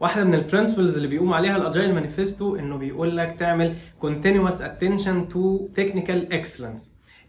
واحده من البرنسبلز اللي بيقوم عليها الاجايل مانيفستو انه بيقول لك تعمل continuous attention to technical excellence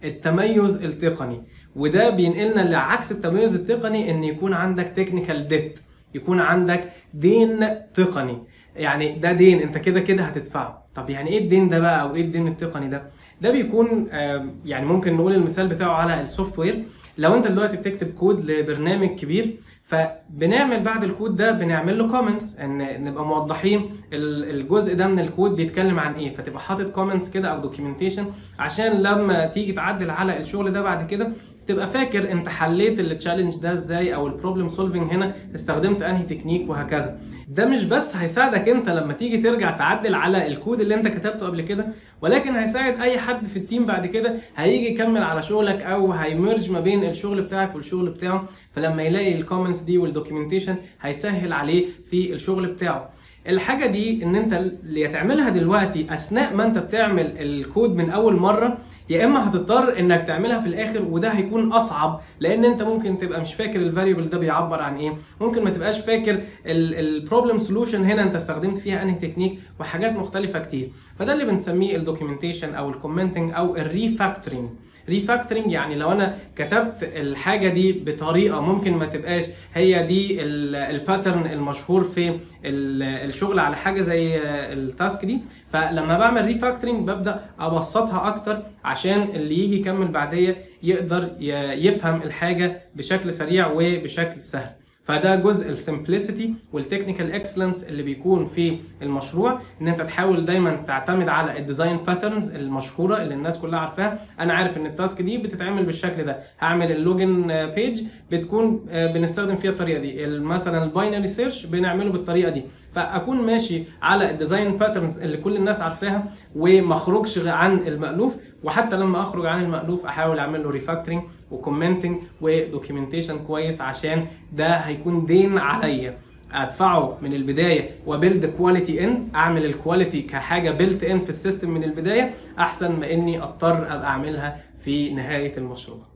التميز التقني وده بينقلنا لعكس التميز التقني ان يكون عندك تكنيكال ديت يكون عندك دين تقني يعني ده دين انت كده كده هتدفعه طب يعني ايه الدين ده بقى او ايه الدين التقني ده ده بيكون آم، يعني ممكن نقول المثال بتاعه على السوفت وير لو انت دلوقتي بتكتب كود لبرنامج كبير فبنعمل بعد الكود ده بنعمل له كومنتس ان نبقى موضحين ال- الجزء ده من الكود بيتكلم عن ايه فتبقى حاطط كومنتس كده او دوكيومنتيشن عشان لما تيجي تعدل على الشغل ده بعد كده تبقى فاكر انت حليت التشالنج ده ازاي او البروبلم سولفنج هنا استخدمت انهي تكنيك وهكذا ده مش بس هيساعدك انت لما تيجي ترجع تعدل على الكود اللي انت كتبته قبل كده ولكن هيساعد اي حد في التيم بعد كده هيجي يكمل على شغلك او هيمرج ما بين الشغل بتاعك والشغل بتاعه فلما يلاقي الكومنتس دي والدوكيومنتيشن هيسهل عليه في الشغل بتاعه الحاجه دي ان انت اللي تعملها دلوقتي اثناء ما انت بتعمل الكود من اول مره يا اما هتضطر انك تعملها في الاخر وده هيكون اصعب لان انت ممكن تبقى مش فاكر الفاريبل ده بيعبر عن ايه ممكن ما تبقاش فاكر البروبلم سولوشن هنا انت استخدمت فيها انهي تكنيك وحاجات مختلفه كتير فده اللي بنسميه الدوكيومنتيشن او الكومنتنج او الريفاكتورنج ريفاكتورنج يعني لو انا كتبت الحاجه دي بطريقه ممكن ما تبقاش هي دي الباترن المشهور في ال- الشغل على حاجه زي التاسك دي فلما بعمل ريفاكتورنج ببدا ابسطها اكتر عشان اللي يجي يكمل بعديه يقدر ي- يفهم الحاجه بشكل سريع وبشكل سهل فده جزء السمبلسيتي والتكنيكال اكسلنس اللي بيكون في المشروع ان انت تحاول دايما تعتمد على الديزاين باترنز المشهوره اللي الناس كلها عارفاها انا عارف ان التاسك دي بتتعمل بالشكل ده هعمل اللوجن بيج بتكون آه، بنستخدم فيها الطريقه دي ال- مثلا الباينري سيرش بنعمله بالطريقه دي فاكون ماشي على الديزاين باترنز اللي كل الناس عارفاها وما اخرجش عن المالوف وحتى لما اخرج عن المالوف احاول اعمل له ريفاكتورنج وكومنتنج ودوكيومنتيشن كويس عشان ده هيكون دين عليا ادفعه من البدايه وبيلد كواليتي ان اعمل الكواليتي كحاجه بيلت ان في السيستم من البدايه احسن ما اني اضطر ابقى اعملها في نهايه المشروع